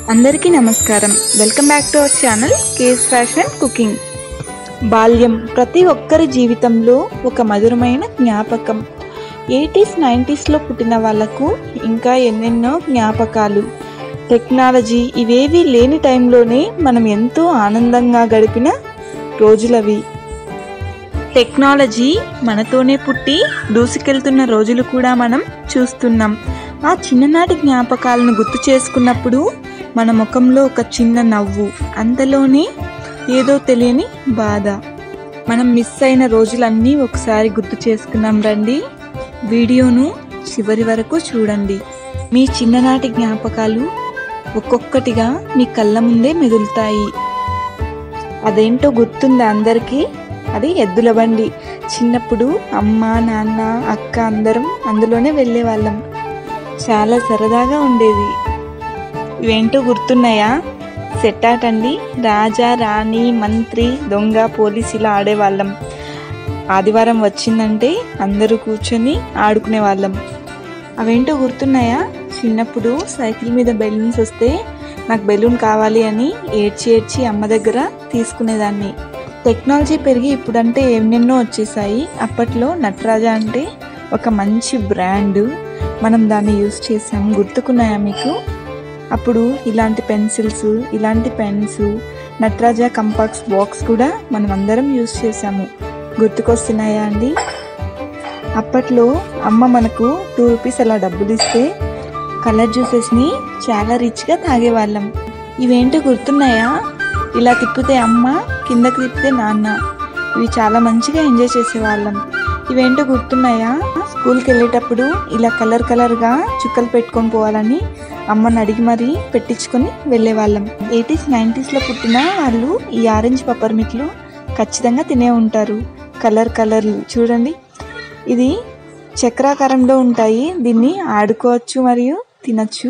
అందరికీ నమస్కారం welcome back to our channel కేస్ ఫ్యాషన్ కుకింగ్ బాల్యం ప్రతి ఒక్కరి జీవితంలో ఒక మధురమైన జ్ఞాపకం ఎయిటీస్ నైంటీస్లో పుట్టిన వాళ్ళకు ఇంకా ఎన్నెన్నో జ్ఞాపకాలు టెక్నాలజీ ఇవేవీ లేని టైంలోనే మనం ఎంతో ఆనందంగా గడిపిన రోజులవి టెక్నాలజీ మనతోనే పుట్టి దూసుకెళ్తున్న రోజులు కూడా మనం చూస్తున్నాం ఆ చిన్ననాటి జ్ఞాపకాలను గుర్తు చేసుకున్నప్పుడు మన ముఖంలో ఒక చిన్న నవ్వు అంతలోనే ఏదో తెలియని బాధ మనం మిస్ అయిన రోజులన్నీ ఒకసారి గుర్తు చేసుకున్నాం రండి వీడియోను చివరి వరకు చూడండి మీ చిన్ననాటి జ్ఞాపకాలు ఒక్కొక్కటిగా మీ కళ్ళ ముందే మెదులుతాయి అదేంటో గుర్తుందా అందరికీ అది ఎద్దుల బండి చిన్నప్పుడు అమ్మ నాన్న అక్క అందరం అందులోనే వెళ్ళేవాళ్ళం చాలా సరదాగా ఉండేది ఇవేంటో గుర్తున్నాయా సెట్ ఆట అండి రాజా రాణి మంత్రి దొంగ పోలీస్ ఇలా ఆడేవాళ్ళం ఆదివారం వచ్చిందంటే అందరూ కూర్చొని ఆడుకునే వాళ్ళం అవేంటో గుర్తున్నాయా చిన్నప్పుడు సైకిల్ మీద బెలూన్స్ వస్తే నాకు బెలూన్ కావాలి అని ఏడ్చి ఏడ్చి అమ్మ దగ్గర తీసుకునేదాన్ని టెక్నాలజీ పెరిగి ఇప్పుడంటే ఎన్నెన్నో వచ్చేసాయి అప్పట్లో నటరాజా అంటే ఒక మంచి బ్రాండ్ మనం దాన్ని యూస్ చేసాం గుర్తుకున్నాయా మీకు అప్పుడు ఇలాంటి పెన్సిల్స్ ఇలాంటి పెన్స్ నటరాజా కంపాక్స్ బాక్స్ కూడా మనం అందరం యూస్ చేసాము గుర్తుకొస్తున్నాయా అండి అప్పట్లో అమ్మ మనకు టూ రూపీస్ అలా డబ్బులు ఇస్తే కలర్ జ్యూసెస్ని చాలా రిచ్గా తాగేవాళ్ళం ఇవేంటో గుర్తున్నాయా ఇలా తిప్పితే అమ్మ కిందకి తిప్పితే నాన్న ఇవి చాలా మంచిగా ఎంజాయ్ చేసేవాళ్ళం ఇవేంటో గుర్తున్నాయా స్కూల్కి వెళ్ళేటప్పుడు ఇలా కలర్ కలర్గా చుక్కలు పెట్టుకొని పోవాలని అమ్మని అడిగి మరీ పెట్టించుకొని వెళ్ళేవాళ్ళం ఎయిటీస్ నైంటీస్లో పుట్టిన వాళ్ళు ఈ ఆరెంజ్ పప్పర్మిట్లు ఖచ్చితంగా తినే ఉంటారు కలర్ కలర్లు చూడండి ఇది చక్రాకారంలో ఉంటాయి దీన్ని ఆడుకోవచ్చు మరియు తినచ్చు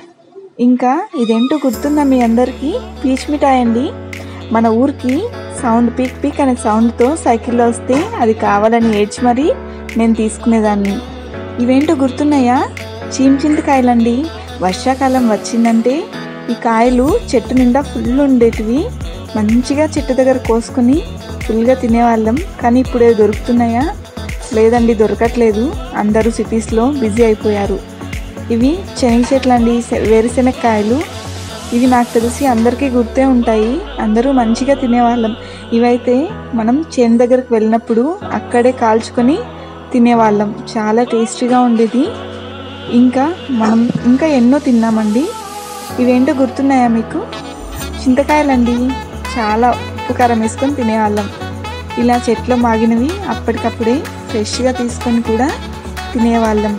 ఇంకా ఇదేంటో గుర్తుందా మీ అందరికీ పీచ్ మిఠాయి అండి మన ఊరికి సౌండ్ పీక్ పీక్ అనే సౌండ్తో సైకిల్లో వస్తే అది కావాలని ఏడ్చి మరీ నేను తీసుకునేదాన్ని ఇవేంటో గుర్తున్నాయా చీమ్ చింతకాయలండి వర్షాకాలం వచ్చిందంటే ఈ కాయలు చెట్టు నిండా ఫుల్ ఉండేటివి మంచిగా చెట్టు దగ్గర కోసుకొని ఫుల్గా తినేవాళ్ళం కానీ ఇప్పుడు దొరుకుతున్నాయా లేదండి దొరకట్లేదు అందరూ సిటీస్లో బిజీ అయిపోయారు ఇవి శనగ చెట్లు అండి వేరుశెనగకాయలు ఇవి నాకు తెలిసి అందరికీ గుర్తే ఉంటాయి అందరూ మంచిగా తినేవాళ్ళం ఇవైతే మనం చేను దగ్గరికి వెళ్ళినప్పుడు అక్కడే కాల్చుకొని తినేవాళ్ళం చాలా టేస్టీగా ఉండేది ఇంకా మనం ఇంకా ఎన్నో తిన్నామండి ఇవేంటో గుర్తున్నాయా మీకు చింతకాయలండి చాలా ఉప్పు కారం వేసుకొని తినేవాళ్ళం ఇలా చెట్లో మాగినవి అప్పటికప్పుడే ఫ్రెష్గా తీసుకొని కూడా తినేవాళ్ళం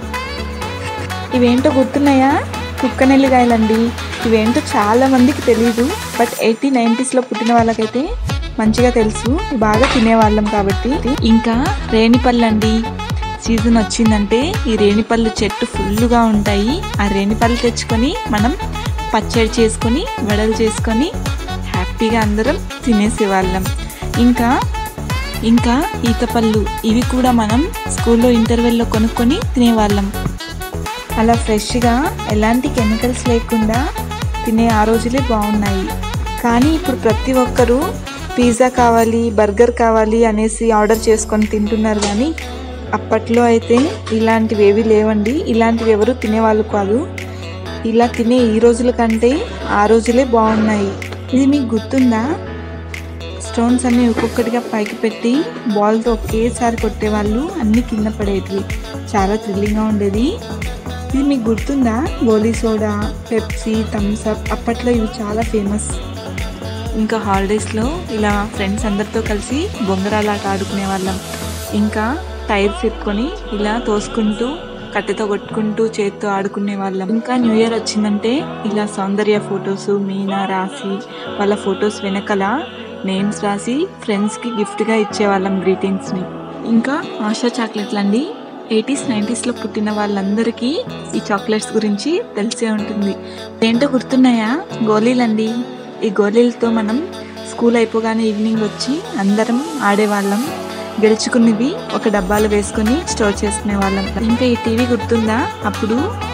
ఇవేంటో గుర్తున్నాయా కుక్కనెల్లికాయలండి ఇవేంటో చాలా మందికి తెలియదు బట్ ఎయిటీ నైంటీస్లో పుట్టిన వాళ్ళకైతే మంచిగా తెలుసు బాగా తినేవాళ్ళం కాబట్టి ఇంకా రేణిపళ్ళు అండి సీజన్ వచ్చిందంటే ఈ రేణిపళ్ళు చెట్టు ఫుల్గా ఉంటాయి ఆ రేణిపళ్ళు తెచ్చుకొని మనం పచ్చడి చేసుకొని వడలు చేసుకొని హ్యాపీగా అందరం తినేసేవాళ్ళం ఇంకా ఇంకా ఈతపళ్ళు ఇవి కూడా మనం స్కూల్లో ఇంటర్వెల్లో కొనుక్కొని తినేవాళ్ళం అలా ఫ్రెష్గా ఎలాంటి కెమికల్స్ లేకుండా తినే ఆ రోజులే బాగున్నాయి కానీ ఇప్పుడు ప్రతి ఒక్కరూ పిజ్జా కావాలి బర్గర్ కావాలి అనేసి ఆర్డర్ చేసుకొని తింటున్నారు కానీ అప్పట్లో అయితే ఇలాంటివి ఏవి లేవండి ఇలాంటివి ఎవరు తినేవాళ్ళు కాదు ఇలా తినే ఈ రోజుల కంటే ఆ రోజులే బాగున్నాయి ఇది మీకు గుర్తుందా స్టోన్స్ అన్ని ఒక్కొక్కటిగా పైకి పెట్టి బాల్తో ఒకేసారి కొట్టేవాళ్ళు అన్ని కింద పడేటివి చాలా థ్రిల్లింగ్గా ఉండేది ఇది మీకు గుర్తుందా గోలీ సోడా పెప్సీ థమ్స్అప్ అప్పట్లో ఇవి చాలా ఫేమస్ ఇంకా హాలిడేస్లో ఇలా ఫ్రెండ్స్ అందరితో కలిసి బొంగరాలు ఆట ఆడుకునే వాళ్ళం ఇంకా టైర్స్ ఎత్తుకొని ఇలా తోసుకుంటూ కట్టెతో కొట్టుకుంటూ చేత్తో ఆడుకునే వాళ్ళం ఇంకా న్యూ ఇయర్ వచ్చిందంటే ఇలా సౌందర్య ఫొటోస్ మీనా రాసి వాళ్ళ ఫొటోస్ వెనకల నేమ్స్ రాసి ఫ్రెండ్స్కి గిఫ్ట్గా ఇచ్చేవాళ్ళం గ్రీటింగ్స్ని ఇంకా ఆశా చాక్లెట్లు అండి ఎయిటీస్ నైంటీస్లో పుట్టిన వాళ్ళందరికీ ఈ చాక్లెట్స్ గురించి తెలిసే ఉంటుంది ఏంటో గుర్తున్నాయా గోళీలండి ఈ గోళీలతో మనం స్కూల్ అయిపోగానే ఈవినింగ్ వచ్చి అందరం ఆడేవాళ్ళం గెలుచుకున్నవి ఒక డబ్బాలో వేసుకొని స్టోర్ చేసుకునే వాళ్ళం ఇంకా ఈ టీవీ గుర్తుందా అప్పుడు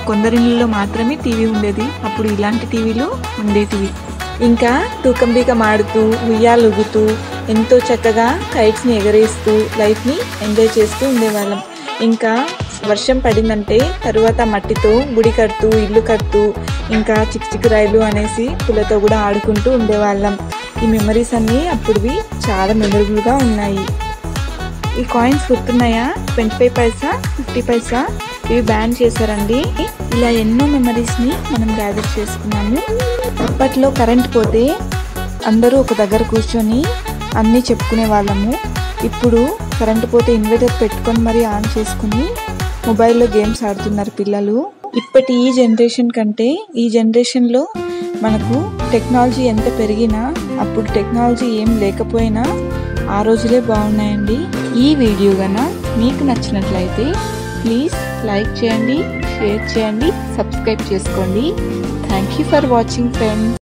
కొందరిలో మాత్రమే టీవీ ఉండేది అప్పుడు ఇలాంటి టీవీలు ఉండేటివి ఇంకా తూకంబిక మాడుతూ ఉయ్యాలు ఊగుతూ ఎంతో చక్కగా కైట్స్ని ఎగరేస్తూ లైఫ్ని ఎంజాయ్ చేస్తూ ఉండేవాళ్ళం ఇంకా వర్షం పడిందంటే తరువాత మట్టితో గుడి కడుతూ ఇల్లు కడుతూ ఇంకా చిక్కు చిక్కు రైలు అనేసి పుల్లతో కూడా ఆడుకుంటూ ఉండేవాళ్ళం ఈ మెమరీస్ అన్నీ అప్పుడువి చాలా మెమరబుల్గా ఉన్నాయి ఈ కాయిన్స్ గుర్తున్నాయా twenty five paisa fifty paisa ఇవి బ్యాన్ చేశారండి ఇలా ఎన్నో మెమరీస్ని మనం గ్యాదర్ చేసుకున్నాము అప్పట్లో కరెంట్ పోతే అందరూ ఒక దగ్గర కూర్చొని అన్నీ చెప్పుకునే వాళ్ళము ఇప్పుడు కరెంట్ పోతే ఇన్వర్టర్ పెట్టుకొని మరీ ఆన్ చేసుకుని మొబైల్లో గేమ్స్ ఆడుతున్నారు పిల్లలు ఇప్పటి ఈ జనరేషన్ కంటే ఈ జనరేషన్లో మనకు టెక్నాలజీ ఎంత పెరిగినా అప్పుడు టెక్నాలజీ ఏం లేకపోయినా ఆ రోజులే బాగున్నాయండి ఈ వీడియో గన మీకు నచ్చినట్లయితే ప్లీజ్ లైక్ చేయండి షేర్ చేయండి సబ్స్క్రైబ్ చేసుకోండి thank you for watching friends